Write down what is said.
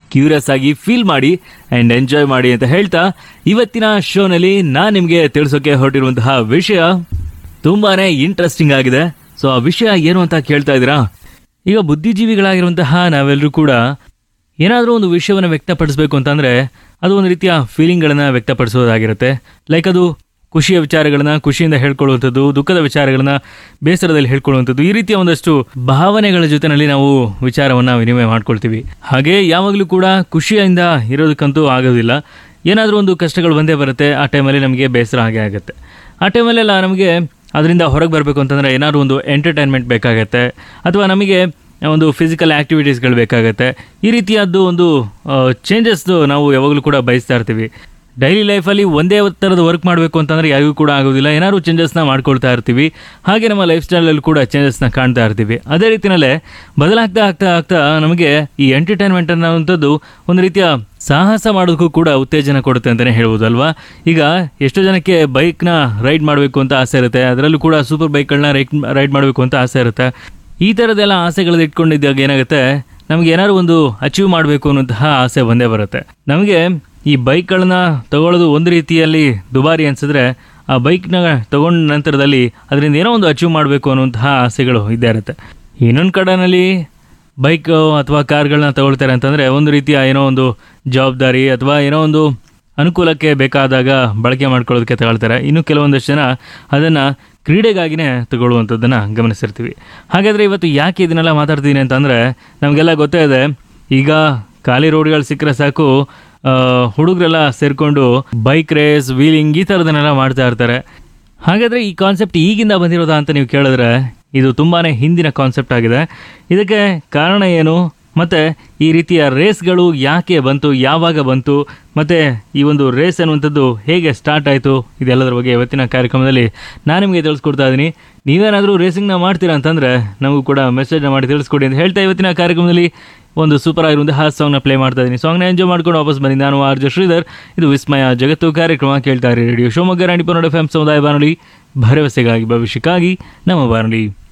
curious ಆಗಿ feel ಮಾಡಿ and enjoy ಮಾಡಿ ಅಂತ ಹೇಳ್ತಾ ಇವತ್ತಿನ ಶೋನಲ್ಲಿ ನಾನು ನಿಮಗೆ ತಿಳಿಸೋಕೆ ಹೊರಟಿರುವಂತಹ ವಿಷಯ ತುಂಬಾನೇ ಇಂಟ್ರೆಸ್ಟಿಂಗ್ ಆಗಿದೆ ಸೊ ಆ ವಿಷಯ ಏನು ಅಂತ ಕೇಳ್ತಾ ಇದ್ದೀರಾ ಈಗ ಬುದ್ಧಿಜೀವಿಗಳಾಗಿರುವಂತಹ ನಾವೆಲ್ಲರೂ ಕೂಡ ಏನಾದರೂ ಒಂದು ವಿಷಯವನ್ನು ವ್ಯಕ್ತಪಡಿಸಬೇಕು ಅಂತಂದರೆ ಅದು ಒಂದು ರೀತಿಯ ಫೀಲಿಂಗ್ಗಳನ್ನು ವ್ಯಕ್ತಪಡಿಸೋದಾಗಿರುತ್ತೆ ಲೈಕ್ ಅದು ಖುಷಿಯ ವಿಚಾರಗಳನ್ನ ಖುಷಿಯಿಂದ ಹೇಳ್ಕೊಳ್ಳುವಂಥದ್ದು ದುಃಖದ ವಿಚಾರಗಳನ್ನ ಬೇಸರದಲ್ಲಿ ಹೇಳ್ಕೊಳ್ಳುವಂಥದ್ದು ಈ ರೀತಿಯ ಒಂದಷ್ಟು ಭಾವನೆಗಳ ಜೊತೆನಲ್ಲಿ ನಾವು ವಿಚಾರವನ್ನು ವಿನಿಮಯ ಮಾಡ್ಕೊಳ್ತೀವಿ ಹಾಗೆ ಯಾವಾಗಲೂ ಕೂಡ ಖುಷಿಯಿಂದ ಇರೋದಕ್ಕಂತೂ ಆಗೋದಿಲ್ಲ ಏನಾದರೂ ಒಂದು ಕಷ್ಟಗಳು ಬಂದೇ ಬರುತ್ತೆ ಆ ಟೈಮಲ್ಲಿ ನಮಗೆ ಬೇಸರ ಹಾಗೆ ಆಗುತ್ತೆ ಆ ಟೈಮಲ್ಲೆಲ್ಲ ನಮಗೆ ಅದರಿಂದ ಹೊರಗೆ ಬರಬೇಕು ಅಂತಂದರೆ ಏನಾದರೂ ಒಂದು ಎಂಟರ್ಟೈನ್ಮೆಂಟ್ ಬೇಕಾಗತ್ತೆ ಅಥವಾ ನಮಗೆ ಒಂದು ಫಿಸಿಕಲ್ ಆ್ಯಕ್ಟಿವಿಟೀಸ್ಗಳು ಬೇಕಾಗತ್ತೆ ಈ ರೀತಿಯಾದ್ದು ಒಂದು ಚೇಂಜಸ್ದು ನಾವು ಯಾವಾಗಲೂ ಕೂಡ ಬಯಸ್ತಾ ಇರ್ತೀವಿ ಡೈಲಿ ಲೈಫಲ್ಲಿ ಒಂದೇ ಥರದ ವರ್ಕ್ ಮಾಡಬೇಕು ಅಂತಂದರೆ ಯಾರಿಗೂ ಕೂಡ ಆಗೋದಿಲ್ಲ ಏನಾದ್ರು ಚೇಂಜಸ್ನ ಮಾಡ್ಕೊಳ್ತಾ ಇರ್ತೀವಿ ಹಾಗೆ ನಮ್ಮ ಲೈಫ್ ಸ್ಟೈಲಲ್ಲಿ ಕೂಡ ಚೇಂಜಸ್ನ ಕಾಣ್ತಾ ಇರ್ತೀವಿ ಅದೇ ರೀತಿಯಲ್ಲೇ ಬದಲಾಗ್ತಾ ಆಗ್ತಾ ಆಗ್ತಾ ನಮಗೆ ಈ ಎಂಟರ್ಟೈನ್ಮೆಂಟ್ ಅನ್ನೋವಂಥದ್ದು ಒಂದು ರೀತಿಯ ಸಾಹಸ ಮಾಡೋದಕ್ಕೂ ಕೂಡ ಉತ್ತೇಜನ ಕೊಡುತ್ತೆ ಅಂತಲೇ ಹೇಳ್ಬೋದು ಅಲ್ವಾ ಈಗ ಎಷ್ಟೋ ಜನಕ್ಕೆ ಬೈಕ್ನ ರೈಡ್ ಮಾಡಬೇಕು ಅಂತ ಆಸೆ ಇರುತ್ತೆ ಅದರಲ್ಲೂ ಕೂಡ ಸೂಪರ್ ಬೈಕ್ಗಳನ್ನ ರೈಡ್ ರೈಡ್ ಮಾಡಬೇಕು ಅಂತ ಆಸೆ ಇರುತ್ತೆ ಈ ಥರದ್ದೆಲ್ಲ ಆಸೆಗಳನ್ನ ಇಟ್ಕೊಂಡಿದ್ದಾಗ ಏನಾಗುತ್ತೆ ನಮ್ಗೆ ಏನಾದ್ರು ಒಂದು ಅಚೀವ್ ಮಾಡಬೇಕು ಅನ್ನೋಂತಹ ಆಸೆ ಬಂದೇ ಬರುತ್ತೆ ನಮಗೆ ಈ ಬೈಕ್ಗಳನ್ನ ತಗೊಳ್ಳೋದು ಒಂದು ರೀತಿಯಲ್ಲಿ ದುಬಾರಿ ಅನ್ಸಿದ್ರೆ ಆ ಬೈಕ್ನ ತಗೊಂಡ ನಂತರದಲ್ಲಿ ಅದರಿಂದ ಏನೋ ಒಂದು ಅಚೀವ್ ಮಾಡಬೇಕು ಅನ್ನುವಂತಹ ಆಸೆಗಳು ಇದ್ದೇ ಇರುತ್ತೆ ಇನ್ನೊಂದು ಕಡೆನಲ್ಲಿ ಬೈಕ್ ಅಥವಾ ಕಾರ್ಗಳನ್ನ ತಗೊಳ್ತಾರೆ ಅಂತಂದರೆ ಒಂದು ರೀತಿಯ ಏನೋ ಒಂದು ಜವಾಬ್ದಾರಿ ಅಥವಾ ಏನೋ ಒಂದು ಅನುಕೂಲಕ್ಕೆ ಬೇಕಾದಾಗ ಬಳಕೆ ಮಾಡ್ಕೊಳ್ಳೋದಕ್ಕೆ ತಗೊಳ್ತಾರೆ ಇನ್ನು ಕೆಲವೊಂದಷ್ಟು ಜನ ಅದನ್ನು ಕ್ರೀಡೆಗಾಗಿನೇ ತಗೊಳ್ಳುವಂಥದ್ದನ್ನು ಗಮನಿಸಿರ್ತೀವಿ ಹಾಗಾದರೆ ಇವತ್ತು ಯಾಕೆ ಇದನ್ನೆಲ್ಲ ಮಾತಾಡ್ತೀನಿ ಅಂತಂದರೆ ನಮಗೆಲ್ಲ ಗೊತ್ತೇ ಇದೆ ಈಗ ಖಾಲಿ ರೋಡ್ಗಳು ಸಿಕ್ಕರೆ ಸಾಕು ಆ, ಹುಡುಗರೆಲ್ಲ ಸೇರಿಕೊಂಡು ಬೈಕ್ ರೇಸ್ ವೀಲಿಂಗ್ ಈ ಥರದನ್ನೆಲ್ಲ ಮಾಡ್ತಾ ಇರ್ತಾರೆ ಹಾಗಾದರೆ ಈ ಕಾನ್ಸೆಪ್ಟ್ ಈಗಿಂದ ಬಂದಿರೋದಾ ಅಂತ ನೀವು ಕೇಳಿದ್ರೆ ಇದು ತುಂಬಾ ಹಿಂದಿನ ಕಾನ್ಸೆಪ್ಟ್ ಆಗಿದೆ ಇದಕ್ಕೆ ಕಾರಣ ಏನು ಮತ್ತು ಈ ರೀತಿಯ ರೇಸ್ಗಳು ಯಾಕೆ ಬಂತು ಯಾವಾಗ ಬಂತು ಮತ್ತು ಈ ಒಂದು ರೇಸ್ ಅನ್ನುವಂಥದ್ದು ಹೇಗೆ ಸ್ಟಾರ್ಟ್ ಆಯಿತು ಇದೆಲ್ಲದರ ಬಗ್ಗೆ ಇವತ್ತಿನ ಕಾರ್ಯಕ್ರಮದಲ್ಲಿ ನಾನು ನಿಮಗೆ ತಿಳಿಸ್ಕೊಡ್ತಾ ಇದ್ದೀನಿ ನೀವೇನಾದರೂ ರೇಸಿಂಗ್ನ ಮಾಡ್ತೀರಾ ಅಂತಂದರೆ ನಮಗೂ ಕೂಡ ಮೆಸೇಜ್ನ ಮಾಡಿ ತಿಳಿಸ್ಕೊಡಿ ಅಂತ ಹೇಳ್ತಾ ಇವತ್ತಿನ ಕಾರ್ಯಕ್ರಮದಲ್ಲಿ ಒಂದು ಸೂಪರ್ ಆಗಿರುವಂತಹ ಸಾಂಗ್ನ ಪ್ಲೇ ಮಾಡ್ತಾ ಇದ್ದೀನಿ ಸಾಂಗ್ನ ಎಂಜಾಯ್ ಮಾಡ್ಕೊಂಡು ವಾಪಸ್ ಬಂದಿ ನಾನು ಆರ್ ಜೆ ಶ್ರೀಧರ್ ಇದು ವಿಸ್ಮಯ ಜಗತ್ತು ಕಾರ್ಯಕ್ರಮ ಕೇಳ್ತಾ ಇರಿ radio Shivamogga Ranipura F M ಸಮುದಾಯ ಬಾನುಲಿ ಭರವಸೆಗಾಗಿ ಭವಿಷ್ಯಕ್ಕಾಗಿ ನಮ್ಮ ಬಾನುಲಿ